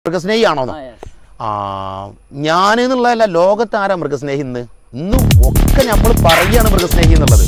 മൃഗസ്നേഹിയാണോന്നോ ആ യെസ് ആ ഞാൻ എന്നുള്ളതല്ല ലോകത്ത് ആരാ മൃഗസ്നേഹി ഇന്ന് ഇന്നും ഒക്കെ നമ്മൾ പറയുകയാണ് മൃഗസ്നേഹി എന്നുള്ളത്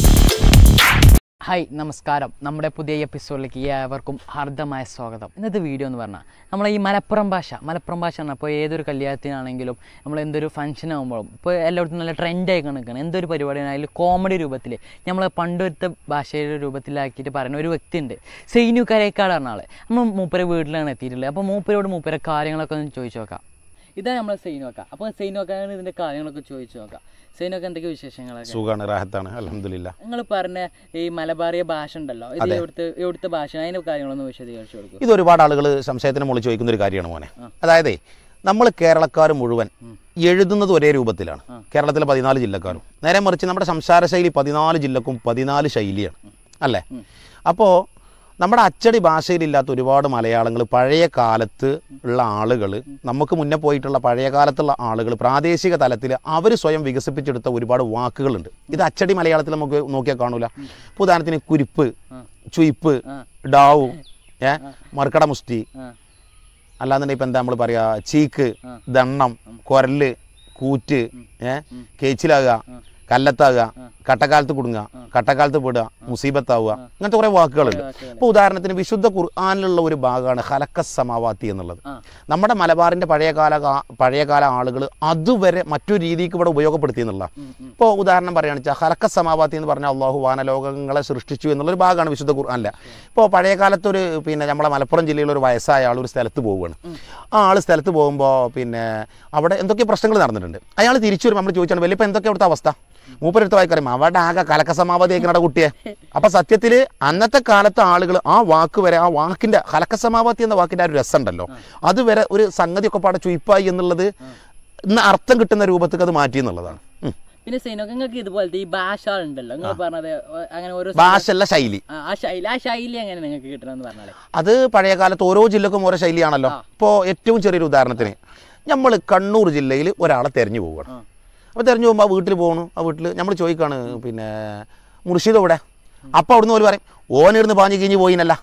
ഹായ് നമസ്കാരം നമ്മുടെ പുതിയ എപ്പിസോഡിലേക്ക് ഏവർക്കും ഹാർദമായ സ്വാഗതം ഇന്നത്തെ വീഡിയോ എന്ന് പറഞ്ഞാൽ നമ്മൾ ഈ മലപ്പുറം ഭാഷ മലപ്പുറം ഭാഷ പറഞ്ഞാൽ ഇപ്പോൾ ഏതൊരു കല്യാണത്തിനാണെങ്കിലും നമ്മൾ എന്തൊരു ഫംഗ്ഷൻ ആകുമ്പോഴും ഇപ്പോൾ എല്ലായിടത്തും നല്ല ട്രെൻഡായി കണക്കാണ് എന്തൊരു പരിപാടിയാണെങ്കിലും കോമഡി രൂപത്തിൽ നമ്മൾ പണ്ടുവരുത്ത ഭാഷയുടെ രൂപത്തിലാക്കിയിട്ട് പറയുന്ന ഒരു വ്യക്തിയുണ്ട് സൈനു കരേക്കാട് പറഞ്ഞ ആൾ നമ്മൾ മൂപ്പരെ വീട്ടിലാണ് എത്തിയിട്ടുള്ളത് അപ്പോൾ മൂപ്പരോട് മൂപ്പരെ കാര്യങ്ങളൊക്കെ ഒന്ന് ചോദിച്ചു നോക്കാം ഇതാണ് നമ്മൾ സൈനോക്ക അപ്പോൾ സൈനോക്കാണ് ഇതിൻ്റെ കാര്യങ്ങളൊക്കെ ചോദിച്ചു നോക്കാം സൈനോക്ക എന്തൊക്കെ വിശേഷങ്ങളൊക്കെ സുഖമാണ് റാഹത്താണ് അലഹമില്ല നിങ്ങൾ പറഞ്ഞ ഈ മലബാറിയ ഭാഷ ഉണ്ടല്ലോ ഇത് എവിടുത്തെ എവിടുത്തെ ഭാഷ അതിന്റെ കാര്യങ്ങളൊന്ന് വിശദീകരിച്ചു കൊടുക്കും ഇത് ഒരുപാട് ആളുകൾ സംശയത്തിന് മുകളിൽ ചോദിക്കുന്ന ഒരു കാര്യമാണ് മോനെ അതായത് നമ്മൾ കേരളക്കാർ മുഴുവൻ എഴുതുന്നത് ഒരേ രൂപത്തിലാണ് കേരളത്തിലെ പതിനാല് ജില്ലക്കാരും നേരെ മറിച്ച് നമ്മുടെ സംസാര ശൈലി പതിനാല് ജില്ലക്കും പതിനാല് ശൈലിയാണ് അല്ലേ അപ്പോൾ നമ്മുടെ അച്ചടി ഭാഷയിലില്ലാത്ത ഒരുപാട് മലയാളങ്ങൾ പഴയ കാലത്ത് ഉള്ള ആളുകൾ നമുക്ക് മുന്നേ പോയിട്ടുള്ള പഴയ കാലത്തുള്ള ആളുകൾ പ്രാദേശിക തലത്തിൽ അവർ സ്വയം വികസിപ്പിച്ചെടുത്ത ഒരുപാട് വാക്കുകളുണ്ട് ഇത് അച്ചടി മലയാളത്തിൽ നമുക്ക് നോക്കിയാൽ കാണൂല ഇപ്പോൾ ഉദാഹരണത്തിന് കുരിപ്പ് ചുയിപ്പ് ഡാവു ഏ മറുക്കട മുഷ്ടി ആ അല്ലാന്നുണ്ടെങ്കിൽ ഇപ്പം എന്താ നമ്മൾ പറയാ ചീക്ക് ദണ്ണം കൊരല് കൂറ്റ് ഏ കേച്ചിലാകുക കല്ലത്താകുക കട്ടക്കാലത്ത് കുടുങ്ങുക കട്ടക്കാലത്ത് പെടുക മുസീബത്താവുക അങ്ങനത്തെ കുറേ വാക്കുകളുണ്ട് ഇപ്പോൾ ഉദാഹരണത്തിന് വിശുദ്ധ ഖുർആാനിലുള്ള ഒരു ഭാഗമാണ് ഹലക്ക സമാവാത്തി എന്നുള്ളത് ആ. നമ്മുടെ മലബാറിൻ്റെ പഴയകാല കാ- പഴയകാല ആളുകൾ അതുവരെ മറ്റൊരു രീതിക്ക് ഇവിടെ ഉപയോഗപ്പെടുത്തി എന്നുള്ള ഇപ്പോൾ ഉദാഹരണം പറയുകയാണെന്ന് വെച്ചാൽ ഹലക്ക സമാവാത്തി എന്ന് പറഞ്ഞാൽ അള്ളാഹു വാനലോകങ്ങളെ സൃഷ്ടിച്ചു എന്നുള്ളൊരു ഭാഗമാണ് വിശുദ്ധ ഖുർആാനില്ല ഇപ്പോൾ പഴയ കാലത്തൊരു പിന്നെ നമ്മളെ മലപ്പുറം ജില്ലയിലെ ഒരു വയസ്സായ ആൾ ഒരു സ്ഥലത്ത് പോവുകയാണ് ആ ആൾ സ്ഥലത്ത് പോകുമ്പോൾ പിന്നെ അവിടെ എന്തൊക്കെ പ്രശ്നങ്ങൾ നടന്നിട്ടുണ്ട് അയാൾ തിരിച്ചു വരുമ്പോൾ നമ്മൾ ചോദിച്ചാണ് വലിയപ്പോൾ എന്തൊക്കെ അവിടുത്തെ അവസ്ഥ മൂപ്പരെടുത്ത് വായിക്കറിയും അവിടെ ആകെ കലക്ക സമാപതി ആയിക്കണ കുട്ടിയെ അപ്പൊ സത്യത്തിൽ അന്നത്തെ കാലത്തെ ആളുകൾ ആ വാക്ക് വരെ ആ വാക്കിന്റെ കലക്ക സമാപത്തി എന്ന വാക്കിന്റെ ആ ഒരു രസമുണ്ടല്ലോ അതുവരെ ഒരു സംഗതിയൊക്കെ പാടെ ചുയിപ്പായി എന്നുള്ളത് ഇന്ന് അർത്ഥം കിട്ടുന്ന രൂപത്തേക്ക് അത് മാറ്റി എന്നുള്ളതാണ് ഉം. പിന്നെ സൈനോക്ക് നിങ്ങൾക്ക് ഇതുപോലത്തെ ഈ ഭാഷ ഉണ്ടല്ലോ നിങ്ങൾ പറഞ്ഞത് ഒ- അങ്ങനെ ഓരോ ഭാഷല്ല ശൈലി ആ, ആ ശൈലി ആ ശൈലി എങ്ങനെ നിങ്ങൾക്ക് കിട്ടണമെന്ന് പറഞ്ഞാലേ അത് പഴയ കാലത്ത് ഓരോ ജില്ലക്കും ഓരോ ശൈലിയാണല്ലോ ഇപ്പോൾ ഏറ്റവും ചെറിയൊരു ഉദാഹരണത്തിന് നമ്മൾ കണ്ണൂർ ജില്ലയിൽ ഒരാളെ തെരഞ്ഞു പോവുകയാണ് ആ. അപ്പോൾ തെരഞ്ഞു പോകുമ്പോൾ ആ വീട്ടിൽ പോകണു ആ വീട്ടിൽ നമ്മൾ ചോദിക്കാണ് പിന്നെ മുർഷിദ് എവിടെ അപ്പോൾ അവിടുന്ന് ഒരു പറയും ഓനിരുന്ന് പാഞ്ഞു കിഞ്ഞ് പോയിനല്ല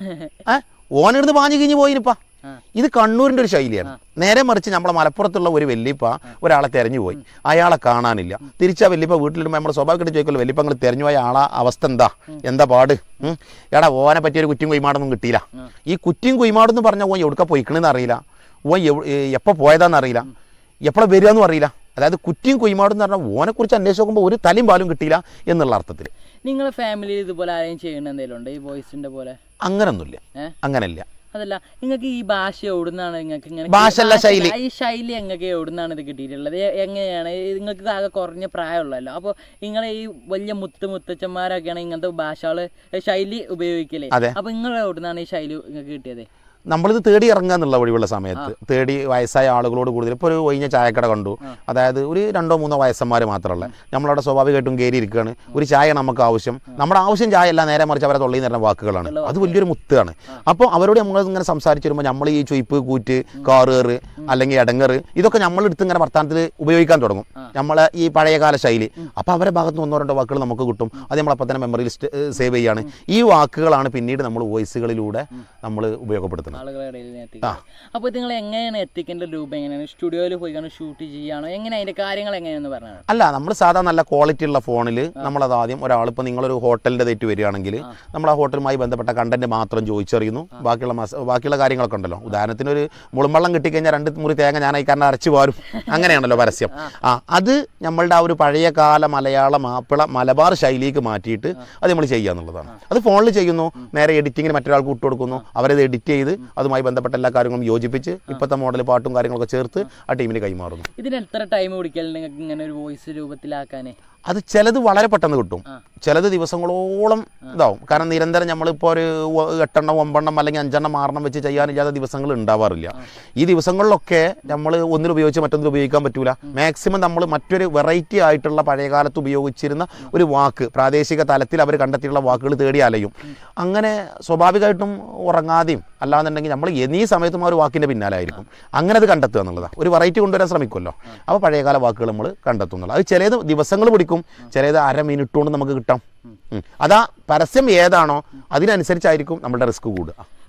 ഏ ഓനിരുന്ന് പാഞ്ഞു കിഞ്ഞ് പോയിനിപ്പാ ആ. ഇത് കണ്ണൂരിൻ്റെ ഒരു ശൈലിയാണ് നേരെ മറിച്ച് നമ്മളെ മലപ്പുറത്തുള്ള ഒരു വെല്ലിപ്പ ഒരാളെ തെരഞ്ഞു പോയി അയാളെ കാണാനില്ല തിരിച്ചാ വെല്ലിപ്പ വീട്ടിലിടുമ്പോൾ നമ്മൾ സ്വാഭാവികമായിട്ട് ചോദിക്കുമല്ലോ വെല്ലിപ്പ നിങ്ങൾ തെരഞ്ഞു പോയ ആളെ അവസ്ഥ എന്താ എന്താ പാട് ഉം? എടാ ഓനെ പറ്റിയൊരു കുറ്റിയും കുയ്മാടൊന്നും കിട്ടിയില്ല ഈ കുറ്റിയും കുയ്മാടെന്ന് പറഞ്ഞാൽ ഓൻ എവിടുക്ക പോയിക്കണെന്ന് അറിയില്ല ഓൻ എപ്പോൾ പോയതാന്ന് അറിയില്ല എപ്പോഴാണ് വരിക എന്നും അറിയില്ല അതായത് കുറ്റിയും കുയ്മാടും എന്ന് പറഞ്ഞാൽ ഓനെക്കുറിച്ച് അന്വേഷിച്ച് നോക്കുമ്പോൾ ഒരു തലയും പാലും കിട്ടിയില്ല എന്നുള്ള അർത്ഥത്തിൽ നിങ്ങളെ ഫാമിലിയിൽ ഇതുപോലെ ആരെയും ചെയ്യണ എന്തെങ്കിലും ഉണ്ടോ ഈ വോയിസിന്റെ പോലെ അങ്ങനൊന്നുമില്ല ഏ? അങ്ങനല്ല അതല്ല നിങ്ങൾക്ക് ഈ ഭാഷ എവിടുന്നാണ് നിങ്ങൾക്ക് ഇങ്ങനെ ഭാഷയല്ല ശൈലി. ഈ ശൈലി നിങ്ങൾക്ക് എവിടുന്നാണ് ഇത് കിട്ടിയിട്ടുള്ളത് എ- എങ്ങനെയാണ് ഇത് നിങ്ങൾക്ക് ആകെ കുറഞ്ഞ പ്രായമുള്ളല്ലോ അപ്പോൾ നിങ്ങളെ ഈ വലിയ മുത്ത് മുത്തച്ഛന്മാരൊക്കെയാണ് ഇങ്ങനത്തെ ഭാഷകള് ശൈലി ഉപയോഗിക്കല് അതെ. അപ്പൊ നിങ്ങൾ എവിടുന്നാണ് ഈ ശൈലി നിങ്ങൾക്ക് കിട്ടിയത് നമ്മളിത് തേടി ഇറങ്ങുക എന്നുള്ള ഒഴിവുള്ള സമയത്ത് തേടി വയസ്സായ ആളുകളോട് കൂടുതൽ ഇപ്പോൾ ഒരു ഒഴിഞ്ഞ ചായക്കട കണ്ടു അതായത് ഒരു രണ്ടോ മൂന്നോ വയസ്സന്മാർ മാത്രമല്ല നമ്മളവിടെ സ്വാഭാവികമായിട്ടും കയറി ഇരിക്കുകയാണ് ഒരു ചായ നമുക്ക് ആവശ്യം നമ്മുടെ ആവശ്യം ചായ അല്ല നേരെ മറിച്ച് അവരെ തൊള്ളിയിൽ നിറഞ്ഞ വാക്കുകളാണ് അത് വലിയൊരു മുത്താണ് അപ്പോൾ അവരോട് നമ്മൾ ഇങ്ങനെ സംസാരിച്ച് വരുമ്പോൾ നമ്മൾ ഈ ചുയിപ്പ് കൂറ്റ് കാറേറ് അല്ലെങ്കിൽ ഇടങ്ങറ് ഇതൊക്കെ നമ്മളെടുത്ത് ഇങ്ങനെ വർത്തമാനത്തിൽ ഉപയോഗിക്കാൻ തുടങ്ങും നമ്മളെ ഈ പഴയകാല ശൈലി അപ്പോൾ അവരെ ഭാഗത്ത് നിന്ന് ഒന്നോ രണ്ടോ വാക്കുകൾ നമുക്ക് കിട്ടും അത് നമ്മളപ്പോൾ തന്നെ മെമ്മറിയിൽ സേവ് ചെയ്യാണ് ഈ വാക്കുകളാണ് പിന്നീട് നമ്മൾ വോയിസുകളിലൂടെ നമ്മൾ ഉപയോഗപ്പെടുത്തുന്നത് ആളുകളുടെ ഇടയിൽ നിന്ന് എത്തിക്കുന്നത് അപ്പോൾ നിങ്ങൾ എങ്ങനെയാണ് എത്തിക്കേണ്ട രൂപം എങ്ങനെയാണ് സ്റ്റുഡിയോയിൽ പോയി കാണും ഷൂട്ട് ചെയ്യാണോ എങ്ങനെ അതിന്റെ കാര്യങ്ങൾ എങ്ങനെയാണെന്ന് പറഞ്ഞാൽ അല്ല നമ്മൾ സാധാ നല്ല ക്വാളിറ്റി ഉള്ള ഫോണിൽ നമ്മളത് ആദ്യം ഒരാളിപ്പോൾ നിങ്ങളൊരു ഹോട്ടലിൻ്റെ തെറ്റ് വരികയാണെങ്കിൽ നമ്മൾ ആ ഹോട്ടലുമായി ബന്ധപ്പെട്ട കണ്ടന്റ് മാത്രം ചോദിച്ചറിയുന്നു ബാക്കിയുള്ള മസ ബാക്കിയുള്ള കാര്യങ്ങളൊക്കെ ഉണ്ടല്ലോ ഉദാഹരണത്തിന് ഒരു മുളുമ്പള്ളം കിട്ടിക്കഴിഞ്ഞാൽ രണ്ട് മുറി തേങ്ങ ഞാൻ അയക്കാരനെ അരച്ചു പാരും അങ്ങനെയാണല്ലോ പരസ്യം ആ അത് നമ്മളുടെ ആ ഒരു പഴയ കാല മലയാള മാപ്പിള മലബാർ ശൈലിക്ക് മാറ്റിയിട്ട് അത് നമ്മൾ ചെയ്യുക എന്നുള്ളതാണ് അത് ഫോണിൽ ചെയ്യുന്നു നേരെ എഡിറ്റിങ്ങിന് മറ്റൊരാൾക്ക് വിട്ടുകൊടുക്കുന്നു അവരത് എഡിറ്റ് ചെയ്ത് അതുമായി ബന്ധപ്പെട്ട എല്ലാ കാര്യങ്ങളും യോജിപ്പിച്ച് ഇപ്പോഴത്തെ മോഡൽ പാട്ടും കാര്യങ്ങളൊക്കെ ചേർത്ത് ആ ടീമിന് കൈമാറുന്നു ഇതിന് എത്ര ടൈം പിടിക്കലുണ്ട് നിങ്ങൾക്ക് ഇങ്ങനെ ഒരു വോയിസ് രൂപത്തിലാക്കാൻ അത് ചിലത് വളരെ പെട്ടെന്ന് കിട്ടും ചിലത് ദിവസങ്ങളോളം ഇതാവും കാരണം നിരന്തരം നമ്മളിപ്പോൾ ഒരു ഒ- എട്ടെണ്ണം ഒമ്പെണ്ണം അല്ലെങ്കിൽ അഞ്ചെണ്ണം ആറെണ്ണം വെച്ച് ചെയ്യാനില്ലാത്ത ദിവസങ്ങൾ ഉണ്ടാവാറില്ല ഈ ദിവസങ്ങളിലൊക്കെ നമ്മൾ ഒന്നിൽ ഉപയോഗിച്ച് മറ്റൊന്നിൽ ഉപയോഗിക്കാൻ പറ്റൂല മാക്സിമം നമ്മൾ മറ്റൊരു വെറൈറ്റി ആയിട്ടുള്ള പഴയകാലത്ത് ഉപയോഗിച്ചിരുന്ന ഒരു വാക്ക് പ്രാദേശിക തലത്തിൽ അവർ കണ്ടെത്തിയിട്ടുള്ള വാക്കുകൾ തേടി അലയും അങ്ങനെ സ്വാഭാവികമായിട്ടും ഉറങ്ങാതെയും അല്ലാന്നുണ്ടെങ്കിൽ നമ്മൾ എന്നീ സമയത്തും ആ ഒരു വാക്കിൻ്റെ പിന്നാലായിരിക്കും അങ്ങനെ അത് കണ്ടെത്തുക എന്നുള്ളതാണ് ഒരു വെറൈറ്റി കൊണ്ടുവരാൻ ശ്രമിക്കുമല്ലോ അപ്പോൾ പഴയകാല വാക്കുകൾ നമ്മൾ കണ്ടെത്തുന്നുള്ളൂ അത് ചിലത് ദിവസങ്ങൾ പിടിക്കും ചിലത് അര മിനിറ്റ് കൊണ്ട് നമുക്ക് കിട്ടാം ഉം. അതാ പരസ്യം ഏതാണോ അതിനനുസരിച്ചായിരിക്കും നമ്മുടെ റിസ്ക് കൂടുക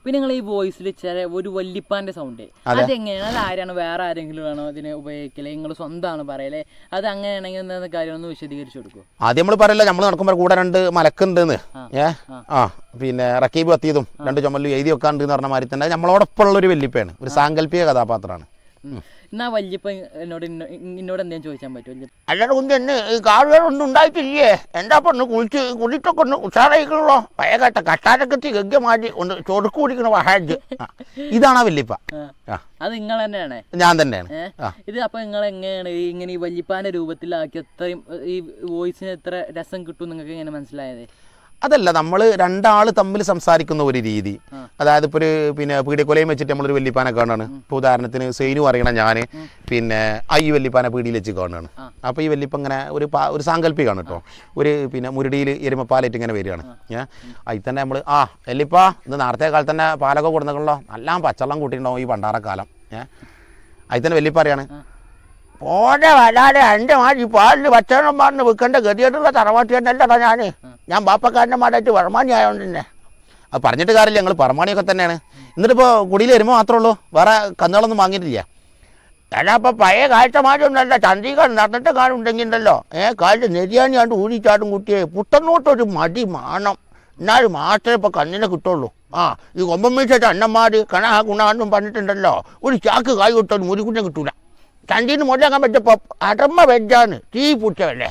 പിന്നെ നിങ്ങൾ ഈ വോയിസിൽ ചില ഒരു വല്ലിപ്പാന്റെ സൗണ്ട് അതെങ്ങനെയാണ് അത് ആരാണ് വേറെ ആരെങ്കിലും ആണോ ഇതിനെ ഉപയോഗിക്കല് നിങ്ങൾ സ്വന്തമാണ് പറയലേ അത് അങ്ങനെയാണെങ്കിൽ എന്താ കാര്യം ഒന്ന് വിശദീകരിച്ചു കൊടുക്കൂ ആദ്യം നമ്മൾ പറയില്ല നമ്മൾ നടക്കുമ്പോൾ കൂടെ രണ്ട് മലക്കുണ്ടെന്ന് ഏ ആ പിന്നെ റക്കീബ് കത്തിയതും രണ്ട് ചുമലും എഴുതി വെക്കാണ്ട് എന്ന് പറഞ്ഞ മാതിരി തന്നെ നമ്മളോടൊപ്പം ഉള്ള ഒരു വല്യപ്പയാണ് ഒരു സാങ്കല്പിക കഥാപാത്രമാണ് എന്നാ വല്യപ്പ എന്നോട് ഇന്നോ- എന്നോട് എന്തെങ്കിലും ചോദിച്ചാൻ പറ്റും വല്യപ്പ അല്ലാതെ കുഞ്ഞ് എന്നെ കാറുകളൊന്നും ഉണ്ടായിട്ടില്ലേ എന്താ ഇപ്പൊ ഒന്ന് കുളിച്ച് കുളിച്ചൊക്കെ ഒന്ന് ഉഷാറായിക്കണല്ലോ പഴകട്ട കട്ടാരക്കെത്തി ഗഗ്ഗമാറ്റി ഒന്ന് ചൊടുക്ക് കുടിക്കണ വഹാജ് ഇതാണ് ആ വല്യപ്പ ആ. ആ അത് നിങ്ങൾ തന്നെയാണ് ഞാൻ തന്നെയാണ് ഏ? ആ ഇത് അപ്പൊ നിങ്ങൾ എങ്ങനെയാണ് ഈ ഇങ്ങനെ ഈ വല്യപ്പാന്റെ രൂപത്തിലാക്കി അത്രയും ഏ, ഈ വോയിസിന് എത്ര രസം കിട്ടും നിങ്ങൾക്ക് ഇങ്ങനെ മനസ്സിലായത് അതല്ല നമ്മൾ രണ്ടാൾ തമ്മിൽ സംസാരിക്കുന്ന ഒരു രീതി അതായത് ഇപ്പോൾ ഒരു പിന്നെ പീടിയക്കൊലയും വെച്ചിട്ട് നമ്മളൊരു വല്യപ്പാനെ കാണാണ് ഇപ്പോൾ ഉദാഹരണത്തിന് സെയിനു അറിയണ ഞാൻ പിന്നെ ആ ഈ വല്യപ്പാനെ പീടിയിൽ വെച്ച് കാണുകയാണ് അപ്പോൾ ഈ വല്യപ്പ ഇങ്ങനെ ഒരു പാ ഒരു സാങ്കല്പികമാണ് കേട്ടോ ഒരു പിന്നെ മുരടിയിൽ എരുമപ്പാലായിട്ട് ഇങ്ങനെ വരികയാണ് ഏഹ് അതിൽ തന്നെ നമ്മൾ ആ വല്യപ്പ ഇത് നേരത്തെ കാലത്ത് തന്നെ പാലൊക്കെ കൊടുക്കുന്നല്ലോ നല്ല പച്ചവെള്ളം കൂട്ടിയിട്ടുണ്ടാവും ഈ പണ്ടാറക്കാലം ഏഹ് അതിൽ തന്നെ വല്യപ്പ അറിയാണ് പോടെ വരാതെ എൻ്റെ മാറ്റി പാലിൽ പച്ചവെള്ളം പറഞ്ഞ് വിൽക്കേണ്ട ഗതിയായിട്ടുള്ള തറവാട്ടിയല്ലടാ ഞാൻ ഞാൻ ബാപ്പക്കാരൻ്റെ മാടായിട്ട് വർമാനി ആയതുകൊണ്ട് തന്നെ അത് പറഞ്ഞിട്ട് കാര്യമില്ല ഞങ്ങൾ പറമാണിയൊക്കെ തന്നെയാണ് എന്നിട്ടിപ്പോൾ കുടിയിൽ വരുമ്പോൾ മാത്രമേ ഉള്ളൂ വേറെ കന്നുകളൊന്നും വാങ്ങിയിട്ടില്ല ഞാനപ്പോൾ പഴയ കാഴ്ച മാറ്റമൊന്നുമല്ല ചന്ദ്രിക നടന്നിട്ട് കാണുന്നുണ്ടെങ്കിൽ ഉണ്ടല്ലോ ഏ കാലിൽ നെരിയാണി ആണ്ട് ഊഴിച്ചാട്ടും കുട്ടിയെ പുത്തന്നോട്ടൊരു മടി മാണം എന്നാലും മാത്രമേ ഇപ്പോൾ കണ്ണിനെ കിട്ടുള്ളൂ ആ ഈ കൊമ്പമ്മീശത്തെ അണ്ണന്മാർ കണ ഗുണമെന്നും പറഞ്ഞിട്ടുണ്ടല്ലോ ഒരു ചാക്ക് കായ് കിട്ടാൻ മുരിക്കുഞ്ഞെ കിട്ടൂല ചണ്ടീന്ന് മുതലാക്കാൻ പറ്റപ്പോൾ അടമ്മ വെജാണ് തീ പൂച്ചയല്ലേ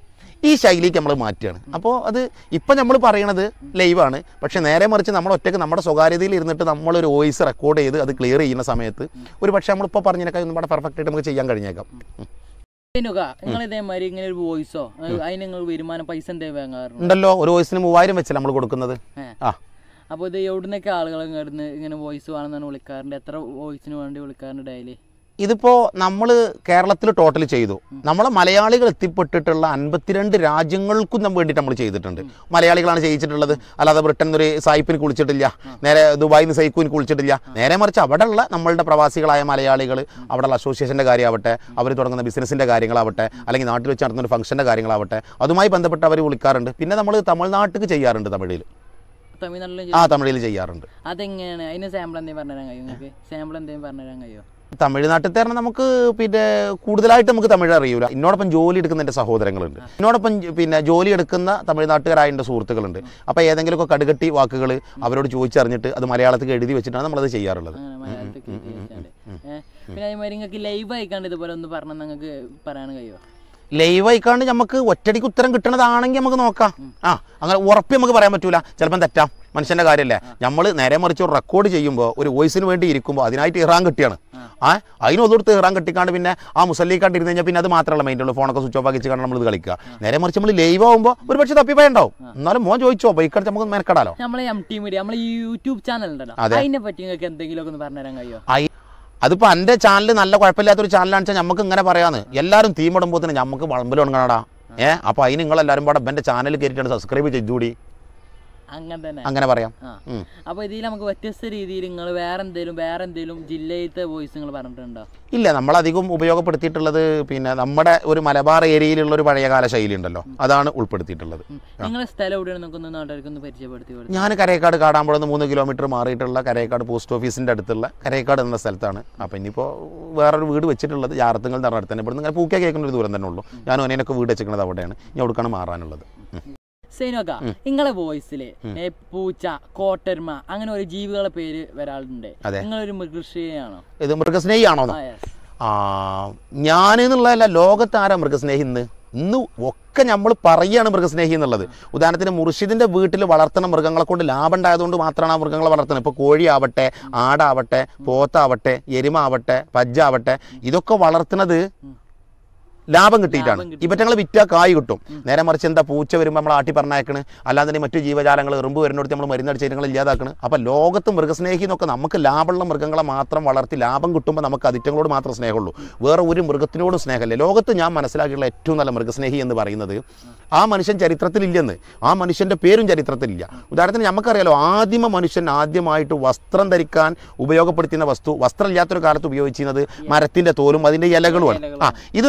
ഈ ശൈലിക്ക് നമ്മൾ മാറ്റുകയാണ് അപ്പോൾ അത് ഇപ്പം നമ്മൾ പറയണത് ലൈവാണ് പക്ഷേ നേരെ മറിച്ച് നമ്മൾ ഒറ്റയ്ക്ക് നമ്മുടെ സ്വകാര്യതയിൽ ഇരുന്നിട്ട് നമ്മളൊരു വോയിസ് റെക്കോർഡ് ചെയ്ത് അത് ക്ലിയർ ചെയ്യുന്ന സമയത്ത് ഒരു പക്ഷേ നമ്മളിപ്പോൾ പറഞ്ഞതിനേക്കാൾ ഒന്നും കൂടെ പെർഫെക്റ്റ് ആയിട്ട് നമുക്ക് ചെയ്യാൻ കഴിഞ്ഞേക്കാം ഉം. നിങ്ങൾ ഇതേമാതിരി ഇങ്ങനെ ഒരു വോയിസോ അതിന് നിങ്ങൾ വരുമാനം പൈസ എന്തേ വാങ്ങാറുണ്ട് ഉണ്ടല്ലോ ഒരു വോയിസിന് മൂവായിരം വെച്ചല്ലേ നമ്മൾ കൊടുക്കുന്നത് ഏ. ആ അപ്പോൾ ഇത് എവിടുന്നൊക്കെ ആളുകൾ ഇങ്ങനെ ഇങ്ങനെ വോയിസ് വേണമെന്നാണ് വിളിക്കാറുണ്ട് എത്ര വോയിസിന് വേണ്ടി വിളിക്കാറുണ്ട് ഡെയിലി ഇതിപ്പോൾ നമ്മൾ കേരളത്തിൽ ടോട്ടൽ ചെയ്തു നമ്മളെ മലയാളികൾ എത്തിപ്പെട്ടിട്ടുള്ള അൻപത്തിരണ്ട് രാജ്യങ്ങൾക്കും നമ്മൾ വേണ്ടിയിട്ട് നമ്മൾ ചെയ്തിട്ടുണ്ട് മലയാളികളാണ് ചെയ്യിച്ചിട്ടുള്ളത് അല്ലാതെ ബ്രിട്ടൻ ഒരു സായിപ്പിന് കുളിച്ചിട്ടില്ല നേരെ ദുബായിൽ നിന്ന് സൈക്കുവിന് കുളിച്ചിട്ടില്ല നേരെ മറിച്ച് അവിടെയുള്ള നമ്മളുടെ പ്രവാസികളായ മലയാളികൾ അവിടെയുള്ള അസോസിയേഷൻ്റെ കാര്യമാവട്ടെ അവർ തുടങ്ങുന്ന ബിസിനസ്സിൻ്റെ കാര്യങ്ങളാവട്ടെ അല്ലെങ്കിൽ നാട്ടിൽ വെച്ച് നടത്തുന്ന ഒരു ഫംഗ്ഷൻ്റെ കാര്യങ്ങളാവട്ടെ അതുമായി ബന്ധപ്പെട്ട് അവർ വിളിക്കാറുണ്ട് പിന്നെ നമ്മൾ തമിഴ്നാട്ടിൽ ചെയ്യാറുണ്ട് തമിഴിൽ തമിഴ്നാട്ടിലും ആ തമിഴിൽ ചെയ്യാറുണ്ട് അതെങ്ങനെയാണ് അതിന് സാമ്പിൾ എന്തെങ്കിലും പറഞ്ഞുതരാൻ കഴിയും നിങ്ങൾക്ക് സാമ്പിൾ എന്തെങ്കിലും പറഞ്ഞുതരാൻ കഴിയുമോ തമിഴ്നാട്ടിൽ തന്നെ നമുക്ക് പിന്നെ കൂടുതലായിട്ട് നമുക്ക് തമിഴ് അറിയൂല എന്നോടൊപ്പം ജോലി എടുക്കുന്ന എൻ്റെ സഹോദരങ്ങളുണ്ട് എന്നോടൊപ്പം ജ- പിന്നെ ജോലി എടുക്കുന്ന തമിഴ്നാട്ടുകാരായ എൻ്റെ സുഹൃത്തുക്കളുണ്ട് അപ്പോൾ ഏതെങ്കിലുമൊക്കെ കടുകട്ടി വാക്കുകൾ അവരോട് ചോദിച്ചറിഞ്ഞിട്ട് അത് മലയാളത്തിൽ എഴുതി വെച്ചിട്ടാണ് നമ്മളത് ചെയ്യാറുള്ളത് അങ്ങനെ മലയാളത്തിൽ കേൾക്കാണ്ട് ഏഹ് പിന്നെ അതേമാതിരി നിങ്ങൾക്ക് ലൈവ് ആയിക്കാണ്ട് ഇതുപോലെ ഒന്ന് പറഞ്ഞാൽ നിങ്ങൾക്ക് പറയാൻ കഴിയുമോ ലൈവ് ആയിക്കാണ്ട് നമുക്ക് ഒറ്റടിക്ക് ഉത്തരം കിട്ടണതാണെങ്കിൽ നമുക്ക് നോക്കാം ആ അങ്ങനെ ഉറപ്പ് നമുക്ക് പറയാൻ പറ്റൂല ചിലപ്പം തെറ്റാം മനുഷ്യൻ്റെ കാര്യമല്ലേ നമ്മൾ നേരെ മറിച്ച് ഒരു റെക്കോർഡ് ചെയ്യുമ്പോൾ ഒരു വോയിസിന് വേണ്ടി ഇരിക്കുമ്പോൾ അതിനായിട്ട് ഇറാൻ കിട്ടിയാണ് ആ അതിനൊതുകൊടുത്ത് ഇറാൻ കെട്ടിക്കാണ്ട് പിന്നെ ആ മുസല്ലിക്കാണ്ട് ഇരുന്ന് കഴിഞ്ഞാൽ പിന്നെ അത് മാത്രമല്ല മൈൻഡുള്ളൂ ഫോണൊക്കെ സ്വിച്ച് ഓഫ് ആക്കി വെച്ച് നമ്മൾ ഇത് കളിക്കുക നേരെ മറിച്ച് നമ്മൾ ലൈവ് ആകുമ്പോൾ ഒരു പക്ഷേ തപ്പിപ്പോയി ഉണ്ടാവും എന്നാലും മോൻ ചോദിച്ചോ ബൈക്കടിച്ച് നമുക്ക് മെനക്കെടാലോ നമ്മളെ എം ടി മീഡിയ നമ്മളെ ഈ യൂട്യൂബ് ചാനൽ ഉണ്ടല്ലോ അതെ. അതിനെ പറ്റി നിങ്ങൾക്ക് എന്തെങ്കിലുമൊക്കെ ഒന്ന് പറഞ്ഞുതരാൻ കഴിയുമോ ആയി അതിപ്പോൾ എൻ്റെ ചാനൽ നല്ല കുഴപ്പമില്ലാത്തൊരു ചാനലാണെന്ന് വെച്ചാൽ നമുക്ക് ഇങ്ങനെ പറയാന്ന് എല്ലാവരും തീമിടുമ്പോൾ തന്നെ നമുക്ക് വളമ്പിൽ തുടങ്ങണടാ ഏ അപ്പോൾ അതിന് നിങ്ങളെല്ലാവരും പാടെ എൻ്റെ ചാനൽ കയറിയിട്ടാണ് സബ്സ്ക്രൈബ് ചെയ്തുകൂടി അങ്ങനെ തന്നെ അങ്ങനെ പറയാം ആ ഉം. അപ്പോൾ ഇതിൽ നമുക്ക് വ്യത്യസ്ത രീതിയിൽ നിങ്ങൾ വേറെ എന്തെങ്കിലും വേറെ എന്തെങ്കിലും ജില്ലയിലത്തെ വോയിസ് നിങ്ങൾ പറഞ്ഞിട്ടുണ്ടോ ഇല്ല നമ്മളധികം ഉപയോഗപ്പെടുത്തിയിട്ടുള്ളത് പിന്നെ നമ്മുടെ ഒരു മലബാർ ഏരിയയിലുള്ള ഒരു പഴയകാല ശൈലി ഉണ്ടല്ലോ അതാണ് ഉൾപ്പെടുത്തിയിട്ടുള്ളത് ഉം. നിങ്ങളെ സ്ഥലം എവിടെയാണ് നിങ്ങൾക്ക് ഒന്ന് നാട്ടുകാർക്ക് ഒന്ന് പരിചയപ്പെടുത്തി കൊടുത്തു ഞാൻ കരേക്കാട് കാടാമ്പുഴന്ന് മൂന്ന് കിലോമീറ്റർ മാറിയിട്ടുള്ള കരേക്കാട് പോസ്റ്റ് ഓഫീസിൻ്റെ അടുത്തുള്ള കരേക്കാട് എന്ന സ്ഥലത്താണ് അപ്പോൾ ഇനിയിപ്പോൾ വേറൊരു വീട് വെച്ചിട്ടുള്ളത് ജാറത്തുങ്ങൾ എന്ന് പറഞ്ഞ തന്നെ ഇവിടുന്ന് ഇങ്ങനെ പൂക്ക കേൾക്കുന്ന ഒരു ദൂരം തന്നെ ഉള്ളൂ ഞാൻ ഒനേനൊക്കെ വീട് വെച്ചിരിക്കുന്നത് അവിടെയാണ് ഇനി അവിടേക്കാണ് മാറാനുള്ളത് ഉം. സൈനോക്ക നിങ്ങളെ വോയിസില് പൂച്ച കോട്ടർമ അങ്ങനെ ഒരു ജീവികളെ പേര് വരാളുണ്ട് അതെ. നിങ്ങളൊരു മൃഗശ്രീയാണോ ഇത് മൃഗസ്നേഹിയാണോ ആ യെസ് ആ ഞാൻ എന്നുള്ളതല്ല ലോകത്ത് ആരാ മൃഗസ്നേഹി ഇന്ന് ഇന്ന് ഒക്കെ നമ്മൾ പറയുകയാണ് മൃഗസ്നേഹി എന്നുള്ളത് ഉദാഹരണത്തിന് മുർഷിദിൻ്റെ വീട്ടിൽ വളർത്തുന്ന മൃഗങ്ങളെ കൊണ്ട് ലാഭം ഉണ്ടായതുകൊണ്ട് മാത്രമാണ് ആ മൃഗങ്ങളെ വളർത്തുന്നത് ഇപ്പോൾ കോഴിയാവട്ടെ ആടാവട്ടെ പോത്താവട്ടെ എരുമാവട്ടെ പജ്ജാവട്ടെ ഇതൊക്കെ വളർത്തുന്നത് ലാഭം കിട്ടിയിട്ടാണ് ലാഭം കിട്ടി. ഇവറ്റങ്ങൾ വിറ്റാ കായ് കിട്ടും നേരെ മറിച്ച് എന്താ പൂച്ച വരുമ്പോൾ നമ്മൾ ആട്ടി പറഞ്ഞേക്കണ് അല്ലാതെ മറ്റു ജീവജാലങ്ങൾ എറുമ്പ് വരുന്നിടത്ത് നമ്മൾ മരുന്നടിച്ച് ഇനങ്ങൾ ഇല്ലാതാക്കണ് അപ്പം ലോകത്ത് മൃഗസ്നേഹി എന്നൊക്കെ നമുക്ക് ലാഭമുള്ള മൃഗങ്ങളെ മാത്രം വളർത്തി ലാഭം കിട്ടുമ്പോൾ നമുക്ക് അതിറ്റങ്ങളോട് മാത്രം സ്നേഹമുള്ളൂ വേറെ ഒരു മൃഗത്തിനോടും സ്നേഹമില്ല ലോകത്ത് ഞാൻ മനസ്സിലാക്കിയുള്ള ഏറ്റവും നല്ല മൃഗസ്നേഹി എന്ന് പറയുന്നത് ആ മനുഷ്യൻ ചരിത്രത്തിലില്ലെന്ന് ആ മനുഷ്യൻ്റെ പേരും ചരിത്രത്തിലില്ല ഉദാഹരണത്തിന് നമുക്കറിയാലോ ആദിമ മനുഷ്യൻ ആദ്യമായിട്ട് വസ്ത്രം ധരിക്കാൻ ഉപയോഗപ്പെടുത്തുന്ന വസ്തു വസ്ത്രമില്ലാത്തൊരു കാലത്ത് ഉപയോഗിച്ചിരുന്നത് മരത്തിൻ്റെ തോലും അതിൻ്റെ ഇലകളുമാണ് ആ ഇത് നമ്മൾ